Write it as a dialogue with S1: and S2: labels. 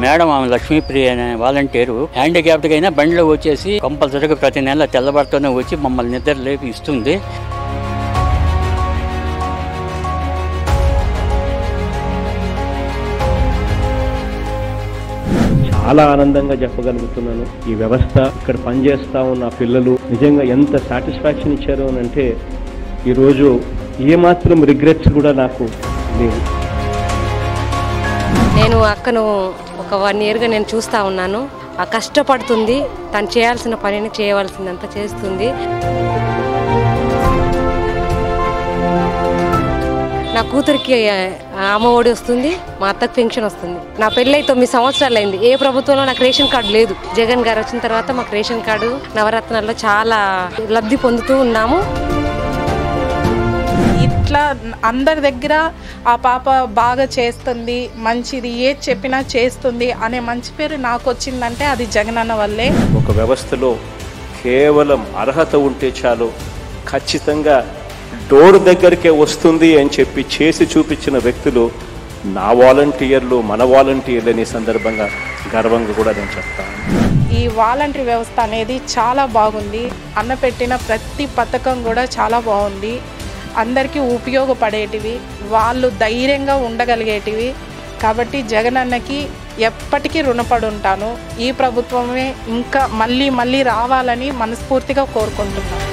S1: madam ఆమె లక్ష్మీప్రియ అనే volunteer handicapped అయినా బండిలో వచ్చేసి కంపల్సరీగా ప్రతి నెల తెల్లవారితోనే వచ్చి మమ్మల్ని నిద్ర లేపి ఇస్తుంది
S2: చాలా ఆనందంగా చెప్పగలుగుతున్నాను ఈ వ్యవస్థ ఇక్కడ పనిచేస్తా ఉన్న పిల్లలు నిజంగా ఎంత సాటిస్ఫాక్షన్ ఇచ్చారు అని అంటే ఈరోజు ఏమాత్రం రిగ్రెట్స్ కూడా నాకు లేవు
S3: నేను అక్కను ఒక వన్ ఇయర్గా నేను చూస్తూ ఉన్నాను ఆ కష్టపడుతుంది తను చేయాల్సిన పనిని చేయవలసిందంతా చేస్తుంది నా కూతురికి ఆ, అమ్మ ఒడి వస్తుంది మా అత్తకు పెన్షన్ వస్తుంది నా పెళ్ళై తొమ్మిది సంవత్సరాలు అయింది ఏ ప్రభుత్వంలో నాకు రేషన్ కార్డు లేదు జగన్ గారు వచ్చిన తర్వాత మాకు రేషన్ కార్డు నవరత్నాల్లో చాలా లబ్ధి పొందుతూ ఉన్నాము
S4: ఇట్లా అందరి దగ్గర ఆ పాప బాగా చేస్తుంది మంచిది ఏది చెప్పినా చేస్తుంది అనే మంచి పేరు నాకు వచ్చిందంటే అది జగనన్న వల్లే
S2: ఒక వ్యవస్థలో కేవలం అర్హత ఉంటే చాలు ఖచ్చితంగా డోర్ దగ్గరికే వస్తుంది అని చెప్పి చేసి చూపించిన వ్యక్తులు నా వాలంటీర్లు మన వాలంటీర్లు అనే సందర్భంగా గర్వంగా కూడా నేను చెప్తాను
S4: ఈ వాలంటరీ వ్యవస్థ అనేది చాలా బాగుంది అన్న పెట్టిన ప్రతి పథకం కూడా చాలా బాగుంది అందరికీ ఉపయోగపడేటివి వాళ్ళు ధైర్యంగా ఉండగలిగేటివి కాబట్టి జగనన్నకి ఎప్పటికీ రుణపడి ఉంటాను ఈ ప్రభుత్వమే ఇంకా మళ్ళీ మళ్ళీ రావాలని మనస్ఫూర్తిగా కోరుకుంటున్నాను